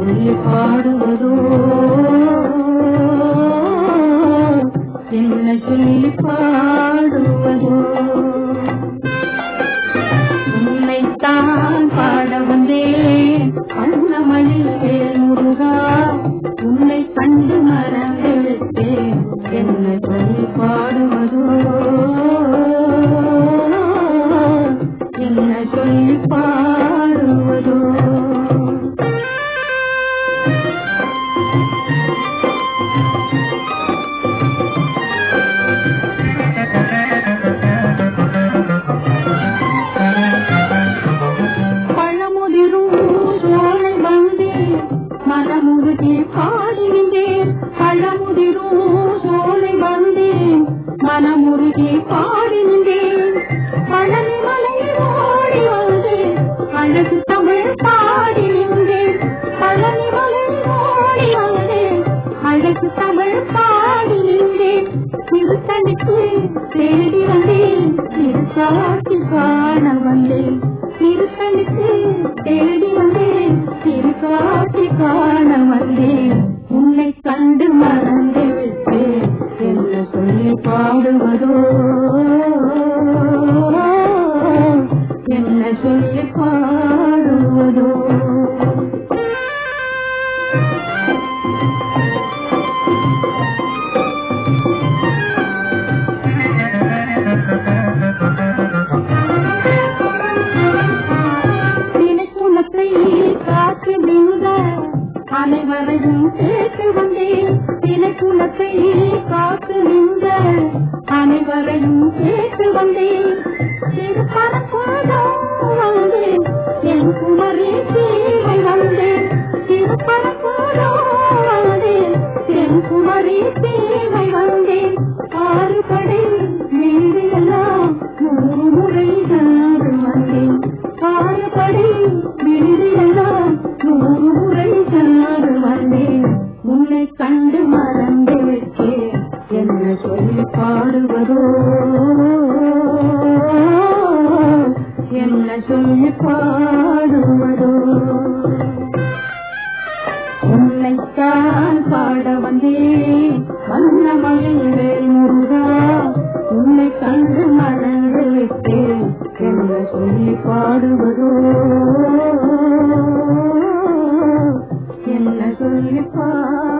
சொல்லி பாடுவதோ என்ன சொல்லி பாடுவதோ உன்னைத்தான் பாட வந்தேன் அன்னமணியே முருகா உன்னை கண்டு மறந்து விட்டேன் என்ன சொல்லி பாடுவதோ என்ன சொல்லி பாடுவதோ பழமுதிரும் சோலை வந்தேன் மனமுருகி பாடினேன் பழமுதிரும் சோலை வந்தேன் மனமுருகி பாடினேன் பழனி மலை ஓடி வந்தேன் அழகு தமிழ் பாடி நின்றேன் பழனி மலை ஓடி வந்தேன் அழகு தமிழ் பாடி நின்றேன் திருத்தணிக்கு தேடி வந்தேன் திருச்சாட்சி காண வந்தேன் திருத்தணிக்கு தேடி வந்தேன் திருக்காட்சி காண வந்தேன் உன்னை கண்டு மறந்து விட்டேன் என்ன சொல்லி பாடுவதோ என்ன சொல்லி பாடுவதோ தினக்குணத்தை காத்து விழுத அனைவரையும் கேட்டு வந்தேன் தினக்குணத்தை காத்து நின்ற அனைவரையும் கேட்டு வந்தேன் திருப்பரப்போதும் வந்தேன் என் குமரி சேவை வந்தேன் திருப்பரப்போதும் வந்தேன் என் குமரி சேவை வந்தேன் ஆறு படை மீது எல்லாம் நூறு முறை சென்று வந்தேன் ஆறு படை மீது எல்லாம் நூறு முறை சென்று வந்தேன் உன்னை கண்டு மறந்து விட்டேன் என்ன சொல்லி பாடுவதோ என்ன சொல்லி பாடுவதோ உன்னைத்தான் பாட வந்தேன் வண்ணமயிலே முருகா உன்னை கண்டு மறந்து விட்டேன் என்ன சொல்லி பாடுவதோ என்ன சொல்லி பாடுவதோ